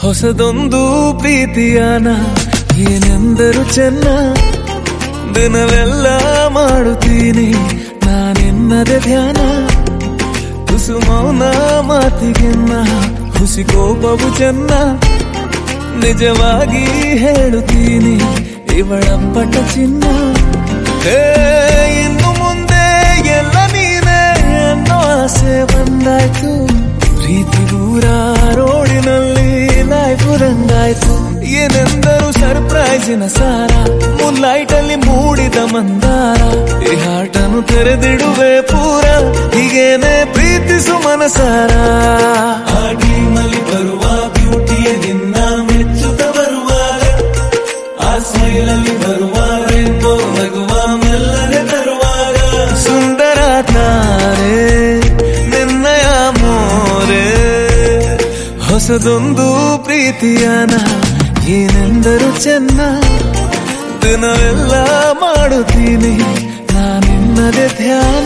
ಹೊಸದೊಂದು ಪ್ರೀತಿಯಾನ ಏನೆಂದರು ಚೆನ್ನ ದಿನವೆಲ್ಲ ಮಾಡುತ್ತೀನಿ ನಾನೆನ್ನದೆ ಧ್ಯಾನ ತುಸು ಮೌನ ಮಾತಿಗೆನ್ನ ಹುಸಿ ಕೋಪವು ಚೆನ್ನ ನಿಜವಾಗಿ ಹೇಳುತ್ತೀನಿ ಇವಳ ಪಟ ಚಿನ್ನ ಹೇ ಇನ್ನು ಮುಂದೆ ಎಲ್ಲ ನೀನೇ ಅನ್ನೋ ಆಸೆ ಬಂದಾಯ್ತು ಪ್ರೀತಿ ದೂರ ರೋಡಿನಲ್ಲಿ ಲೈಫು ರಂಗಾಯ್ತು ಏನೆಂದರು ಸರ್ಪ್ರೈಸಿನ ಸಾರ ಲೈಟ್ ಅಲ್ಲಿ ಮೂಡಿದ ಮಂದಾರ ಈ ಹಾಟನ್ನು ತೆರೆದಿಡುವೆ ಪೂರ ಹೀಗೇನೆ ಪ್ರೀತಿಸು ಮನಸಾರ ಆ ಟೀಮಲ್ಲಿ ಬರುವ ಬ್ಯೂಟಿಯ ನಿನ್ನ ಮೆಚ್ಚುತ್ತ ಬರುವಾಗ ಆ ಸ್ಮೈಲಲ್ಲಿ ಬರುವ ರೇನ್ಬೋ ನಗುವ ಮೆಲ್ಲನೆ ತರುವಾಗ ಸುಂದರ ತಾರೆ ನಿನ್ನಯ ಮೋರೆ ಹೊಸದೊಂದು ಪ್ರೀತಿಯಾನ ಏನೆಂದರು ಚೆನ್ನ ದಿನವೆಲ್ಲ ಮಾಡುತ್ತೀನಿ ನಾನಿನ್ನದೆ ಧ್ಯಾನ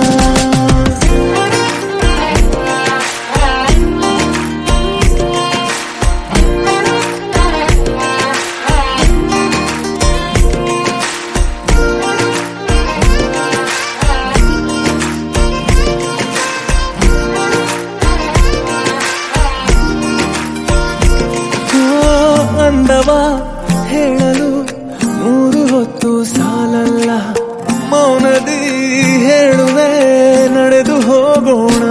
ಓ, ಅಂದವ ಹೇಳಲು ಮೂರು ಹೊತ್ತು ಸಾಲಲ್ಲ ಮೌನದಿ ಹೇಳುವೆ ನಡೆದು ಹೋಗೋಣ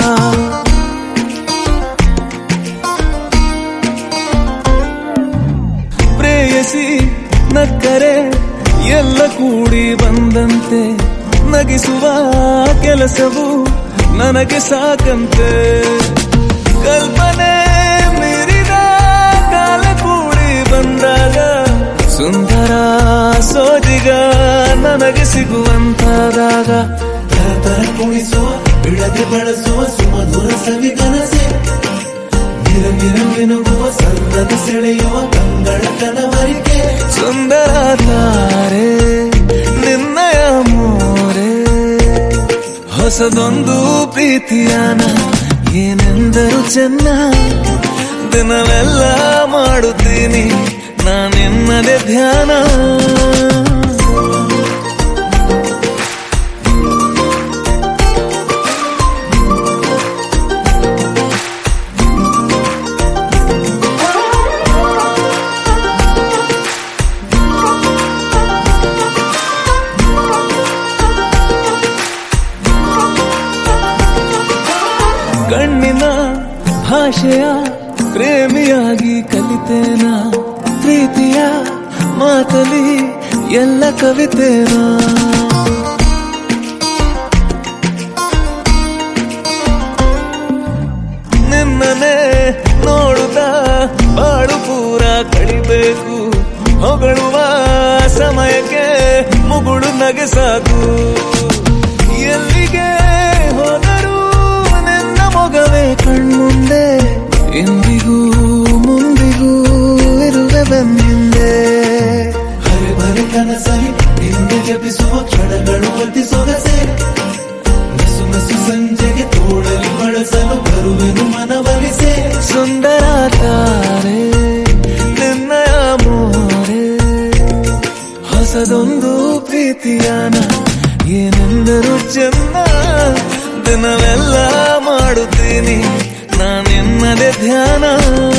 ಪ್ರೇಯಸಿ ನಕ್ಕರೆ ಎಲ್ಲ ಕೂಡಿ ಬಂದಂತೆ ನಗಿಸುವ ಕೆಲಸವು ನನಗೆ ಸಾಕಂತೆ ಕಲ್ಪನೆ ಮೀರಿದ ಕಾಲ ಕೂಡಿ ಬಂದಾಗ ಸುಂದರ ಸೋದಿಗ ನನಗೆ ಸಿಗುವಂತಾದಾಗ ತರತರ ಕುಣಿಸುವ ಬಿಡದೆ ಬಳಸುವ ಸುಮಧುರ ಸವಿಗನಸೆ ನಿರ ನಿರ ಮಿನುಗುವ ಸಲ್ಲದ ಸೆಳೆಯುವ ಕಂಗಳ ಕನವರಿಕೆ ಸುಂದರ ತಾರೆ ನಿನ್ನಯ ಮೋರೆ ಹೊಸದೊಂದು ಪ್ರೀತಿಯಾನ ಏನೆಂದರು ಚೆನ್ನ ದಿನವೆಲ್ಲ ಮಾಡುತ್ತೀನಿ ನಾನೆನ್ನದೆ ಧ್ಯಾನ ಕಣ್ಣಿನ ಭಾಷೆಯ ಪ್ರೇಮಿಯಾಗಿ ಕಲಿತೇನ ಪ್ರೀತಿಯ ಮಾತಲಿ ಎಲ್ಲ ಕವಿತೇನಾ ನಿನ್ನನೆ ನೋಡುತ್ತ ಬಾಳು ಪೂರ ಕಳಿಬೇಕು ಹೊಗಳುವ ಸಮಯಕ್ಕೆ ಮುಗುಳು ನಗೆ ಸಾಕು ಎಲ್ಲಿಗೆ ಹೋದರೂ ನಿನ್ನ ಮೊಗವೇ ಕಣ್ಮುಂದೆ ಎಂದಿಗೂ ಮುಂದಿಗೂ ಇರುವೆ ಬೆನ್ನಿಂದೆ ಹರೆ ಬರೆ ಕನಸರಿ ಹಿಂದೆ ಜಪಿಸುವ ಕ್ಷಣಗಳು ಅತಿ ಸೊಗಸೆ ನಸು ನಸು ಸಂಜೆಗೆ ತೋಳಲಿ ಬಳಸಲು ಬರುವೆನು ಮನವರಿಸೆ ಸುಂದರ ತಾರೆ ನಿನ್ನಯ ಮೋರೆ ಹೊಸದೊಂದು ಪ್ರೀತಿಯಾನ ಏನೆಂದರು ಚೆನ್ನ ದಿನವೆಲ್ಲ ಮಾಡುತ್ತೀನಿ ನಾನೆನ್ನದೆ ಧ್ಯಾನ